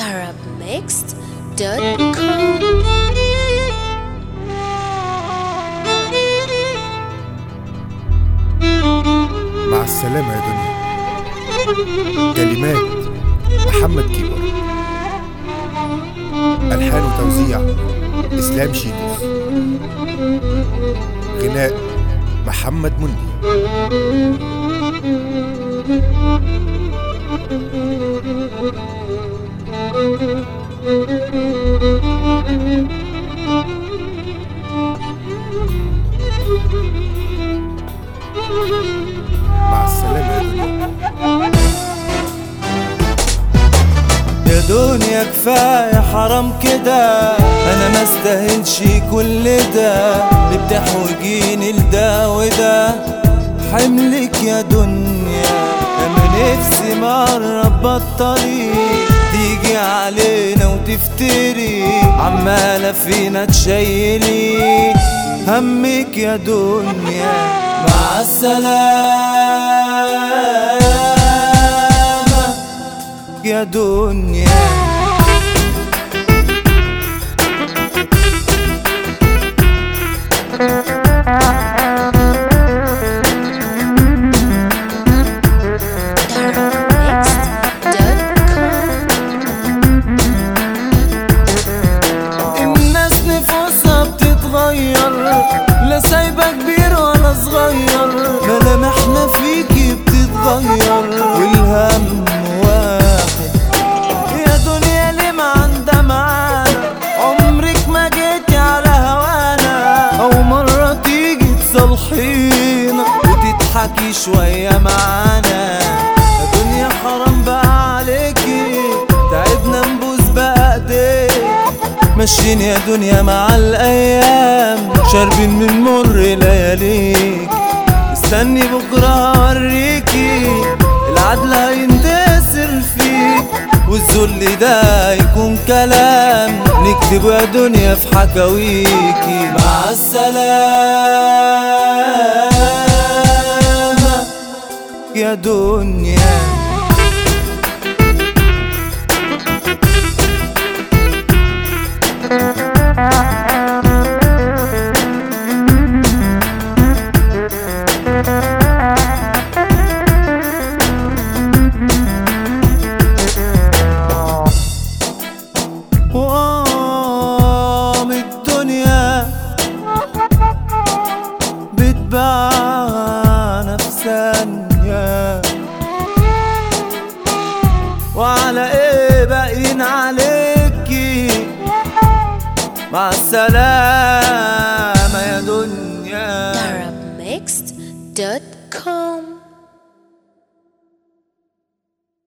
arabmixed.com مع السلامة يا دنيا كلمات محمد كيبر ألحان وتوزيع إسلام شيتوس غناء محمد مندي مع السلامة يا دنيا يا دنيا كفاية حرام كده انا ما استاهلش كل ده اللي بتحوجيني لده وده حملك يا دنيا انا نفسي مرة بطلي تيجي علينا وتفتري عمالة فينا تشيلي همك يا دنيا مع السلامة يا دنيا arabmixed.com الناس نفوسها بتتغير لا سايبة كبير ولا صغير ملامحنا فيكي بتتغير والهم واحد يا دنيا ليه ما عندها معانا عمرك ما جيتي على هوانا او مرة تيجي تصلحينا وتضحكي شوية معانا يا دنيا حرام بقى عليكي تعبنا نبوس بقى ايديك ماشيين يا دنيا مع الايام شاربين من مر لياليك استني بكره اوريكي العدل هيندسر فيك والذل ده يكون كلام نكتبه يا دنيا في حكاويكي مع السلامة يا دنيا وقام الدنيا بتباعنا في ثانية وعلى ايه باقيين عليكي مع السلامة يا دنيا arabmixed.com